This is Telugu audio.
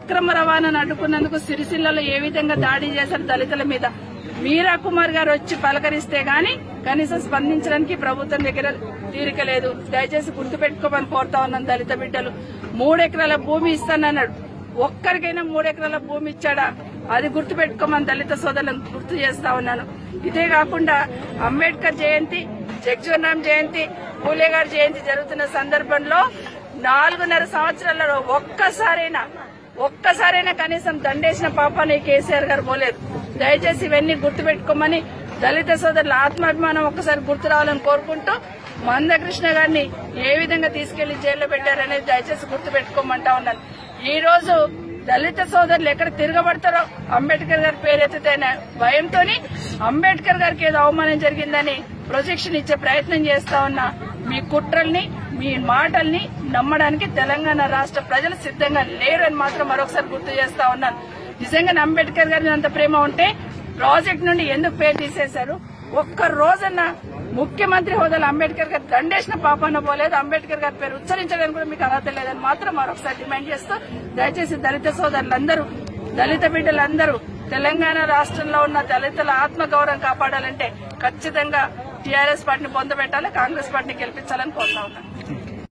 అక్రమ రవాణాను అడ్డుకున్నందుకు సిరిసిల్లలో ఏ విధంగా దాడి చేశారు దళితుల మీద మీరా కుమార్ గారు వచ్చి పలకరిస్తే గాని కనీసం స్పందించడానికి ప్రభుత్వం దగ్గర తీరిక లేదు దయచేసి గుర్తుపెట్టుకోమని కోరుతా ఉన్నాను దళిత బిడ్డలు మూడెకరాల భూమి ఇస్తానన్నాడు ఒక్కరికైనా మూడెకరాల భూమి ఇచ్చాడా అది గుర్తుపెట్టుకోమని దళిత సోదరులను గుర్తు చేస్తా ఉన్నాను ఇదే కాకుండా అంబేద్కర్ జయంతి జగ్జీవన్ రామ్ జయంతి పూలే గారి జయంతి జరుగుతున్న సందర్భంలో నాలుగున్నర సంవత్సరాలలో ఒక్కసారైనా ఒక్కసారైనా కనీసం దండేసిన పాపాన్ని కేసీఆర్ గారు పోలేదు దయచేసి ఇవన్నీ గుర్తుపెట్టుకోమని దళిత సోదరుల ఆత్మాభిమానం ఒక్కసారి గుర్తు రావాలని కోరుకుంటూ మందకృష్ణ గారిని ఏ విధంగా తీసుకెళ్లి జైల్లో పెట్టారనేది దయచేసి గుర్తుపెట్టుకోమంటా ఉన్నాను ఈ రోజు దళిత సోదరులు ఎక్కడ తిరగబడతారో అంబేద్కర్ గారి పేరెత్తితేనే భయంతో అంబేద్కర్ గారికి ఏదో అవమానం జరిగిందని ప్రొజెక్షన్ ఇచ్చే ప్రయత్నం చేస్తా ఉన్నా మీ కుట్రల్ని మీ మాటల్ని నమ్మడానికి తెలంగాణ రాష్ట్ర ప్రజలు సిద్ధంగా లేరు అని మాత్రం మరొకసారి గుర్తు చేస్తా ఉన్నాను నిజంగా అంబేద్కర్ గారి అంత ప్రేమ ఉంటే ప్రాజెక్ట్ నుండి ఎందుకు పేరు తీసేశారు ఒక్క రోజన్న ముఖ్యమంత్రి హోదాలో అంబేద్కర్ గారు దండేసిన పాపాన పోలేదు అంబేద్కర్ గారి పేరు ఉచ్చరించడానికి కూడా మీకు అర్హత లేదని మాత్రం మరొకసారి డిమాండ్ చేస్తూ దయచేసి దళిత సోదరులందరూ దళిత బిడ్డలందరూ తెలంగాణ రాష్ట్రంలో ఉన్న దళితుల ఆత్మగౌరవం కాపాడాలంటే ఖచ్చితంగా టీఆర్ఎస్ పార్టీని పొందబెట్టాలి కాంగ్రెస్ పార్టీని గెలిపించాలని కోరుతా ఉన్నాను